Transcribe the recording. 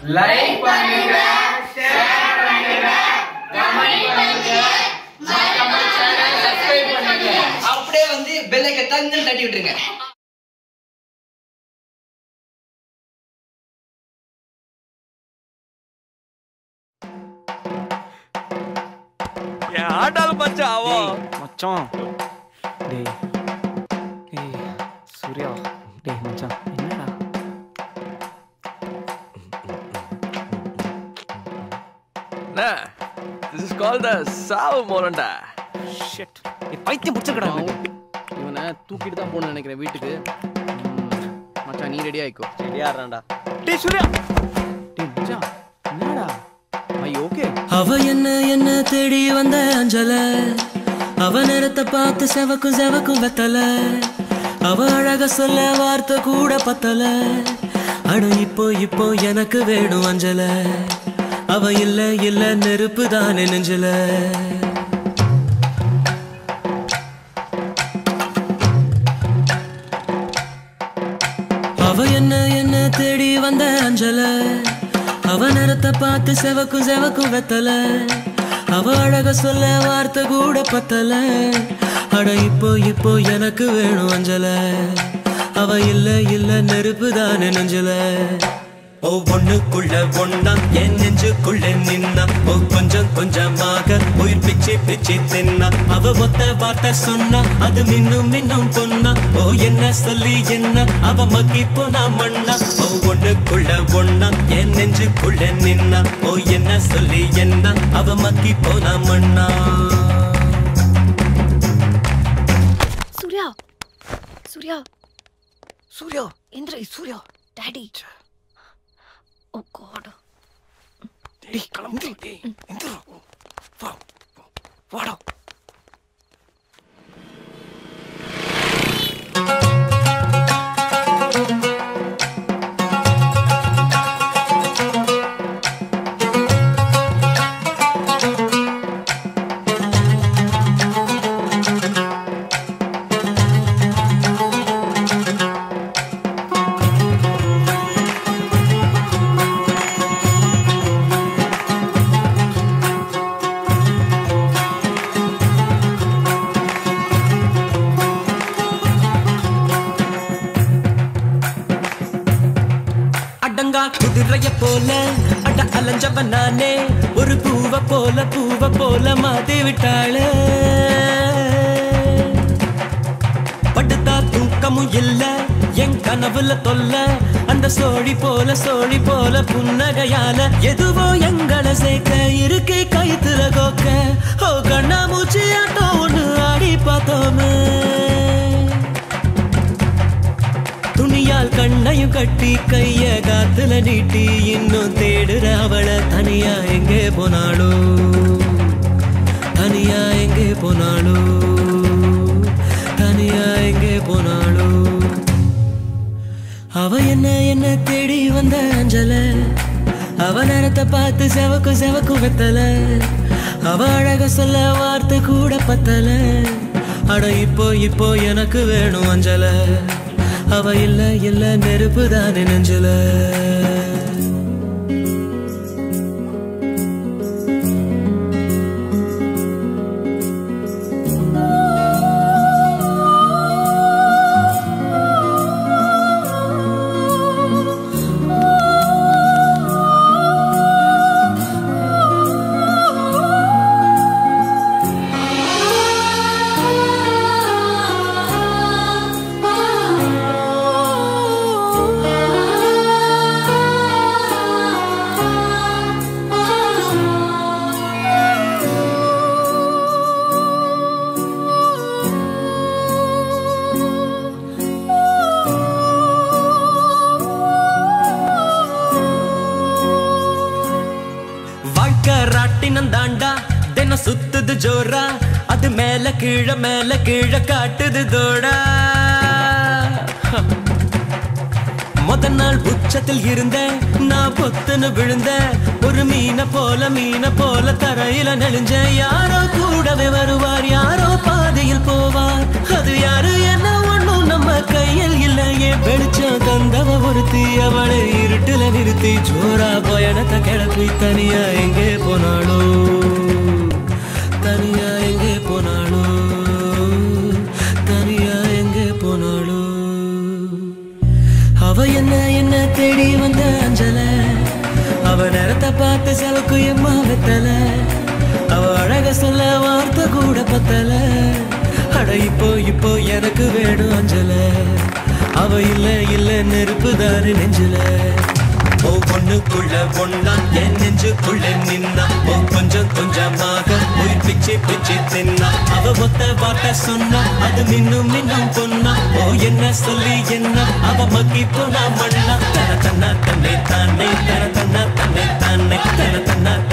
like பண்ணுங்க share பண்ணுங்க comment பண்ணுங்க மறக்காம சேனல் சப்ஸ்கிரைப் பண்ணுங்க அப்படியே வந்து பெல்லைக்க தங்குன்னு தட்டி விட்டுருங்க என் ஆண்டாள் மச்சான் அவன் மச்சான் டேய் ஏய் சூர்யா டேய் மச்சான் என்னடா என்ன திஸ் இஸ் கால் த சாவு மோரண்டா ஷிட் ஏய் பைத்தியம் பிடிச்சிருக்கடா இவனை தூக்கிட்டு தான் போகணும்னு நினைக்கிறேன் வீட்டுக்கு ம், மச்சான் நீ ரெடி ஆயிக்கோ ரெடியாடுறான்டா டேய் சூர்யா டேய் மச்சான் என்னடா ஐ ஓகே அவ என்ன என்ன தேடி வந்த அஞ்சல அவ நேரத்தை பார்த்து செவக்கும் செவக்கும் வெத்தல அவ அழக சொல்ல வார்த்தை கூட பத்தல அட இப்போ இப்போ எனக்கு வேணும் அஞ்சல அவ இல்ல இல்ல நெருப்பு தானே நெஞ்சல அவ என்ன என்ன தேடி வந்த அஞ்சல அவ நேரத்தை பார்த்து செவக்கும் செவக்கும் வெத்தல அவ அழக சொல்ல வார்த்தை கூட பத்தல அட இப்போ இப்போ எனக்கு வேணும் அஞ்சல அவ இல்ல இல்ல நெருப்பு தானே நெஞ்சல ஓ ஒண்ணுக்குள்ள ஒண்ணா என் நெஞ்சுக்குள்ள நின்னா ஓ கொஞ்சம் கொஞ்சமாக உயிர் பிச்சு பிச்சு தின்னா அவ ஒத்த வார்த்தை சொன்னா அது மின்னும் மின்னும் பொன்னா ஓ என்ன சொல்லி என்ன அவ மக்கி போனா மண்ணா ஓ ஒண்ணுக்குள்ள ஒண்ணா என் நெஞ்சுக்குள்ள நின்னா ஓ என்ன சொல்லி என்ன அவ மக்கி போனா மண்ணா சூர்யா சூர்யா சூர்யா எந்திர சூர்யா டாடி ஓ காட் டேய் கிளம்பு டேய் எந்திரா வா வாடா அடங்கா குதிரைய போல அட அலைஞ்சவன் நானே ஒரு பூவ போல பூவ போல மாத்தி விட்டாளே படுத்தா தூக்கமும் இல்ல என் கனவுல தொல்ல அந்த சோழி போல சோழி போல புன்னகையால எதுவோ எங்களை சேர்க்க இருக்கை கைத்துல கோக்க ஓ கண்ணா மூச்சி ஆட்டம் ஒண்ணு ஆடி பார்த்தோமே துணியால் கண்ணையும் கட்டி கைய காத்துல நீட்டி இன்னும் தேடுற அவளை தனியா எங்கே போனாளோ தனியா எங்கே போனாளோ தனியா எங்கே போனாளோ அவ என்ன என்ன தேடி வந்த அஞ்சல அவ நேரத்தை பார்த்து செவக்கு செவக்கு வெத்தல அவ அழக சொல்ல வார்த்தை கூட பத்தல அட இப்போ இப்போ எனக்கு வேணும் அஞ்சல அவ இல்ல இல்ல நெருப்பு தானே நெஞ்சல வாழ்க்கை ராட்டினம் தாண்டா தினம் சுத்துது ஜோரா அது மேல கீழ மேல கீழ காட்டுது தோடா முத நாள் உச்சத்தில் இருந்தேன் நான் பொத்துன்னு விழுந்தேன் ஒரு மீனை போல மீனை போல தரையில நெளிஞ்சேன் யாரோ கூடவே வருவார் யாரோ பாதையில் போவார் அது யாரு என்ன ஒண்ணும் நம்ம கையில் இல்லையே வெளிச்சம் தந்தவ ஒருத்தி அவளை இருட்டுல நிறுத்தி ஜோரா பயணத்தை கிளப்பி தனியா எங்கே போனாளோ தனியா எங்கே போனாளோ தனியா எங்கே போனாளோ அவ என்ன என்ன தேடி வந்த அஞ்சல அவ நேரத்தை பார்த்து செவக்கு எம்மா வெத்தல அவ அழக சொல்ல வார்த்தை கூட பத்தல அட இப்போ இப்போ எனக்கு வேணும் அஞ்சல அவ இல்ல இல்ல நெருப்பு தாரு நெஞ்சில ஓ பொண்ணுக்குள்ள பொண்ணா என் நெஞ்சுக்குள்ள நின்னா ஓ கொஞ்சம் கொஞ்சமாக உயிர் பிச்சு பிச்சு தின்னா அவ மொத்த வார்த்தை சொன்னா அது மின்னும் மின்னும் பொண்ணா ஓ என்ன சொல்லி என்ன அவ மக்கி போனா மண்ணா தன தன்னா தன்னை தானே தன தன்னா தன்னை தானே தன தன்னா